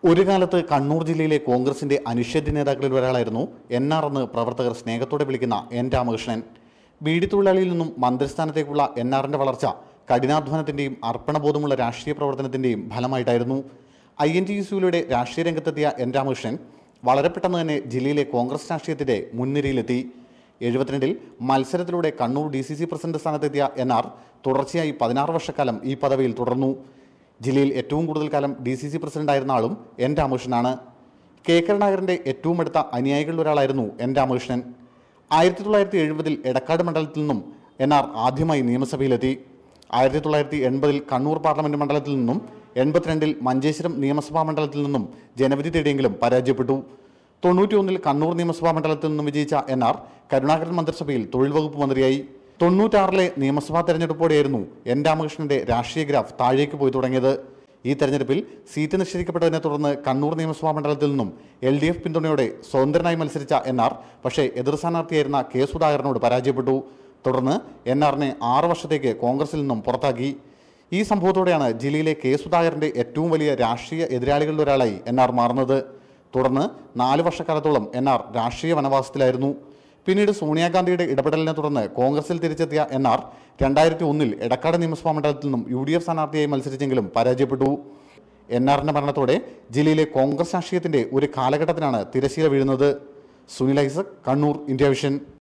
ഒരു കാലത്ത് കണ്ണൂർ ജില്ലയിലെ കോൺഗ്രസിന്റെ അനിഷേധ്യ നേതാക്കളിൽ ഒരാളായിരുന്നു എൻ ആർ എന്ന് പ്രവർത്തകർ സ്നേഹത്തോടെ വിളിക്കുന്ന എൻ രാമകൃഷ്ണൻ ബീഡിത്തൊഴിലാളിയിൽ നിന്നും മന്ത്രിസ്ഥാനത്തേക്കുള്ള എൻ ആറിന്റെ വളർച്ച കഠിനാധ്വാനത്തിന്റെയും അർപ്പണബോധമുള്ള രാഷ്ട്രീയ പ്രവർത്തനത്തിന്റെയും ഫലമായിട്ടായിരുന്നു ഐ എൻ ടി യു സിയിലൂടെ രാഷ്ട്രീയ രംഗത്തെത്തിയ എൻ രാമകൃഷ്ണൻ വളരെ പെട്ടെന്ന് തന്നെ ജില്ലയിലെ കോൺഗ്രസ് രാഷ്ട്രീയത്തിന്റെ മുൻനിരയിലെത്തി എഴുപത്തിരണ്ടിൽ മത്സരത്തിലൂടെ Kannur D C C president സ്ഥാനത്തെത്തിയ എൻ ആർ തുടർച്ചയായി പതിനാറ് വർഷക്കാലം ഈ പദവിയിൽ തുടർന്നു ജില്ലയിൽ ഏറ്റവും കൂടുതൽ കാലം ഡി സി സി പ്രസിഡന്റായിരുന്ന ആളും എൻ രാമകൃഷ്ണനാണ് കെ കരുണാകരന്റെ ഏറ്റവും അടുത്ത അനുയായികളിൽ ഒരാളായിരുന്നു എൻ രാമകൃഷ്ണൻ ആയിരത്തി തൊള്ളായിരത്തി എഴുപതിൽ എടക്കാട് മണ്ഡലത്തിൽ നിന്നും എൻ ആർ ആദ്യമായി നിയമസഭയിലെത്തി ആയിരത്തി തൊള്ളായിരത്തി എൺപതിൽ കണ്ണൂർ പാർലമെന്റ് മണ്ഡലത്തിൽ നിന്നും എൺപത്തിരണ്ടിൽ മഞ്ചേശ്വരം നിയമസഭാ മണ്ഡലത്തിൽ നിന്നും ജനവിധി തേടിയെങ്കിലും പരാജയപ്പെട്ടു തൊണ്ണൂറ്റിയൊന്നിൽ കണ്ണൂർ നിയമസഭാ മണ്ഡലത്തിൽ നിന്നും വിജയിച്ച എൻ ആർ കരുണാകരൻ മന്ത്രിസഭയിൽ തൊഴിൽ വകുപ്പ് മന്ത്രിയായി തൊണ്ണൂറ്റാറിലെ നിയമസഭാ തെരഞ്ഞെടുപ്പോടെയായിരുന്നു എൻ രാമകൃഷ്ണന്റെ രാഷ്ട്രീയ ഗ്രാഫ് താഴേക്ക് പോയി തുടങ്ങിയത് ഈ തെരഞ്ഞെടുപ്പിൽ സീറ്റ് നിഷേധിക്കപ്പെട്ടതിനെ തുടർന്ന് കണ്ണൂർ നിയമസഭാ മണ്ഡലത്തിൽ നിന്നും എൽ ഡി എഫ് പിന്തുണയോടെ സ്വതന്ത്രനായി മത്സരിച്ച എൻ ആർ പക്ഷേ എതിർ സ്ഥാനാർത്ഥിയായിരുന്ന കെ സുധാകരനോട് പരാജയപ്പെട്ടു തുടർന്ന് എൻ ആറിനെ ആറ് വർഷത്തേക്ക് കോൺഗ്രസിൽ നിന്നും പുറത്താക്കി ഈ സംഭവത്തോടെയാണ് ജില്ലയിലെ കെ സുധാകരന്റെ ഏറ്റവും വലിയ രാഷ്ട്രീയ എതിരാളികളിൽ ഒരാളായി എൻ ആർ മാറുന്നത് തുടർന്ന് നാല് വർഷക്കാലത്തോളം എൻ ആർ രാഷ്ട്രീയ വനവാസത്തിലായിരുന്നു പിന്നീട് സോണിയാഗാന്ധിയുടെ ഇടപെടലിനെ തുടർന്ന് കോൺഗ്രസിൽ തിരിച്ചെത്തിയ എൻ ആർ രണ്ടായിരത്തി ഒന്നിൽ എടക്കാട് നിയമസഭാ മണ്ഡലത്തിൽ നിന്നും യു ഡി എഫ് സ്ഥാനാർത്ഥിയായി മത്സരിച്ചെങ്കിലും പരാജയപ്പെട്ടു എൻ ആറിന്റെ മരണത്തോടെ ജില്ലയിലെ കോൺഗ്രസ് രാഷ്ട്രീയത്തിന്റെ ഒരു കാലഘട്ടത്തിനാണ് തിരശ്ശീല വീഴുന്നത് സുനിൽ ഐസക് കണ്ണൂർ ഇന്ത്യ വിഷൻ